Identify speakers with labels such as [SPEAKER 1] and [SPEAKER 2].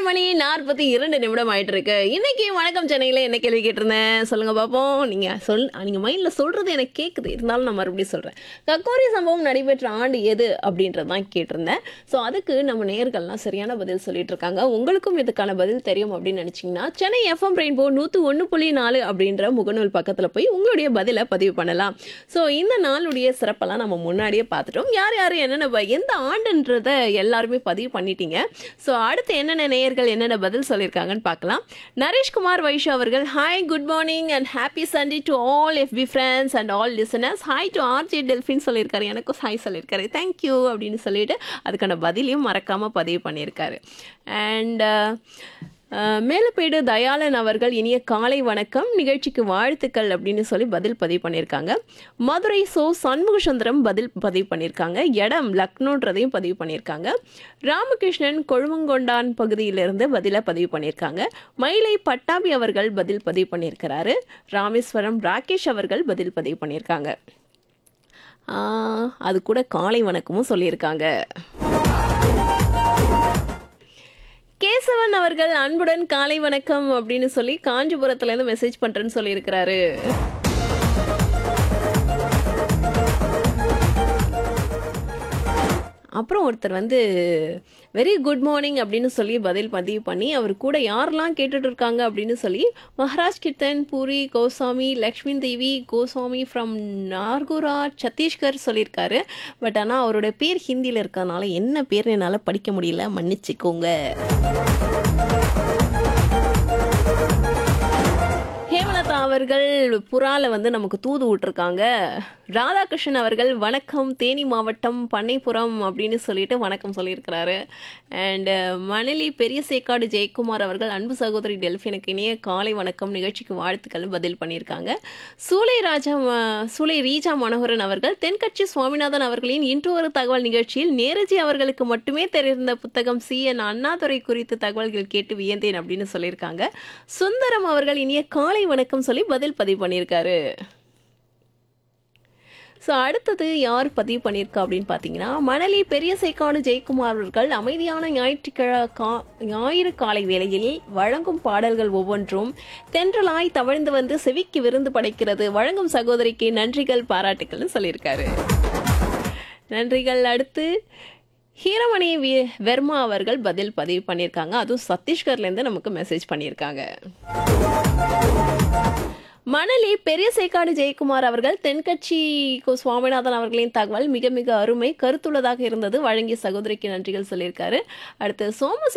[SPEAKER 1] மணி நாற்பத்தி இரண்டு நிமிடம் ஆயிட்டு இருக்கு இன்னைக்கு வணக்கம் சென்னையில என்ன கேள்வி கேட்டிருந்தேன் சொல்லுங்க பாப்போம் நீங்க சொல் நீங்க மைண்ட்ல சொல்றது எனக்கு கேக்குது இருந்தாலும் நான் மறுபடியும் சொல்றேன் கக்கோரி சம்பவம் நடைபெற்ற ஆண்டு எது அப்படின்றது தான் கேட்டிருந்தேன் ஸோ அதுக்கு நம்ம நேயர்கள்லாம் சரியான பதில் சொல்லிட்டு இருக்காங்க உங்களுக்கும் இதுக்கான பதில் தெரியும் அப்படின்னு நினைச்சீங்கன்னா சென்னை எஃப்எம் ரெயின்போ நூற்று ஒன்று புள்ளி நாலு அப்படின்ற முகநூல் பக்கத்தில் போய் உங்களுடைய பதிலை பதிவு பண்ணலாம் ஸோ இந்த நாளுடைய சிறப்பெல்லாம் நம்ம முன்னாடியே பார்த்துட்டோம் யார் யார் என்னென்ன ப- எந்த ஆண்டுன்றதை எல்லாருமே பதிவு பண்ணிட்டீங்க ஸோ அடுத்து என்னென்ன நேயர்கள் என்னென்ன பதில் சொல்லியிருக்காங்கன்னு பார்க்கலாம் நரேஷ்குமார் வைஷு அவர்கள் hi good morning and happy Sunday to all எஃபி friends and all listeners hi to RJ Delphine சொல்லியிருக்காரு எனக்கும் ஹாய் சொல்லியிருக்காரு தேங்க்யூ அப்படின்னு சொல்லிட்டு அதுக்கான பதிலையும் மறக்காமல் பதிவு பண்ணியிருக்காரு அண்ட் மேலப்பேடு தயாளன் அவர்கள் இனிய காலை வணக்கம் நிகழ்ச்சிக்கு வாழ்த்துக்கள் அப்படின்னு சொல்லி பதில் பதிவு பண்ணியிருக்காங்க மதுரை சோ சண்முக சுந்தரம் பதில் பதிவு பண்ணியிருக்காங்க இடம் லக்னோன்றதையும் பதிவு பண்ணியிருக்காங்க ராமகிருஷ்ணன் கொழுமங்கொண்டான் பகுதியிலிருந்து பதிலை பதிவு பண்ணியிருக்காங்க மயிலை பட்டாபி அவர்கள் பதில் பதிவு பண்ணியிருக்கிறாரு ராமேஸ்வரம் ராகேஷ் அவர்கள் பதில் பதிவு பண்ணியிருக்காங்க ஆ, அது கூட காலை வணக்கமும் சொல்லியிருக்காங்க கேசவன் அவர்கள் அன்புடன் காலை வணக்கம் அப்படின்னு சொல்லி காஞ்சிபுரத்துல இருந்து மெசேஜ் பண்றேன்னு சொல்லியிருக்கிறாரு அப்புறம் ஒருத்தர் வந்து வெரி குட் மார்னிங் அப்படின்னு சொல்லி பதில் பதிவு பண்ணி அவர் கூட யாரெல்லாம் கேட்டுட்டு இருக்காங்க அப்படின்னு சொல்லி மகாராஜ் கிர்த்தன் பூரி கோசாமி லக்ஷ்மி தேவி கோசாமி ஃப்ரம் நார்குரா சத்தீஸ்கர் சொல்லியிருக்காரு பட் ஆனால் அவரோட பேர் ஹிந்தியில் இருக்கறனால என்ன பேர் என்னால் படிக்க முடியல மன்னிச்சுக்கோங்க ஹேமலதா அவர்கள் புறால வந்து நமக்கு தூது விட்டுருக்காங்க ராதாகிருஷ்ணன் அவர்கள் வணக்கம் தேனி மாவட்டம் பண்ணைப்புறம் அப்படின்னு சொல்லிட்டு வணக்கம் சொல்லியிருக்கிறாரு அண்ட் மணலி பெரிய சேக்காடு ஜெயக்குமார் அவர்கள் அன்பு சகோதரி டெல்ஃபினுக்கு இனிய காலை வணக்கம் நிகழ்ச்சிக்கு வாழ்த்துக்கள் பதில் பண்ணியிருக்காங்க சூளை ராஜா ம- சூளை ரீஜா மனோகரன் அவர்கள் தென்கட்சி சுவாமிநாதன் அவர்களின் இன்று ஒரு தகவல் நிகழ்ச்சியில் நேரஜி அவர்களுக்கு மட்டுமே தெரிந்த புத்தகம் சி என் அண்ணாதுரை குறித்து தகவல்கள் கேட்டு வியந்தேன் அப்படின்னு சொல்லியிருக்காங்க சுந்தரம் அவர்கள் இனிய காலை வணக்கம் சொல்லி பதில் பதிவு பண்ணியிருக்காரு ஸோ அடுத்தது யார் பதிவு பண்ணியிருக்கா அப்படின்னு பார்த்தீங்கன்னா மணலி பெரிய சேக்காடு ஜெயக்குமார் அவர்கள் அமைதியான ஞாயிற்றுக்கிழ கா ஞாயிறு காலை வேளையில் வழங்கும் பாடல்கள் ஒவ்வொன்றும் தென்றலாய் தவழ்ந்து வந்து செவிக்கு விருந்து படைக்கிறது வழங்கும் சகோதரிக்கு நன்றிகள் பாராட்டுக்கள்னு சொல்லியிருக்காரு நன்றிகள் அடுத்து ஹீரமணி வி வெர்மா அவர்கள் பதில் பதிவு பண்ணியிருக்காங்க அதுவும் சத்தீஸ்கர்லேருந்து நமக்கு மெசேஜ் பண்ணியிருக்காங்க மணலி பெரிய சேக்காடு ஜெயக்குமார் அவர்கள் தென்கட்சி கு. சுவாமிநாதன் அவர்களின் தகவல் மிக மிக அருமை கருத்துள்ளதாக இருந்தது வழங்கிய சகோதரிக்கு நன்றிகள் சொல்லியிருக்காரு அடுத்து சோம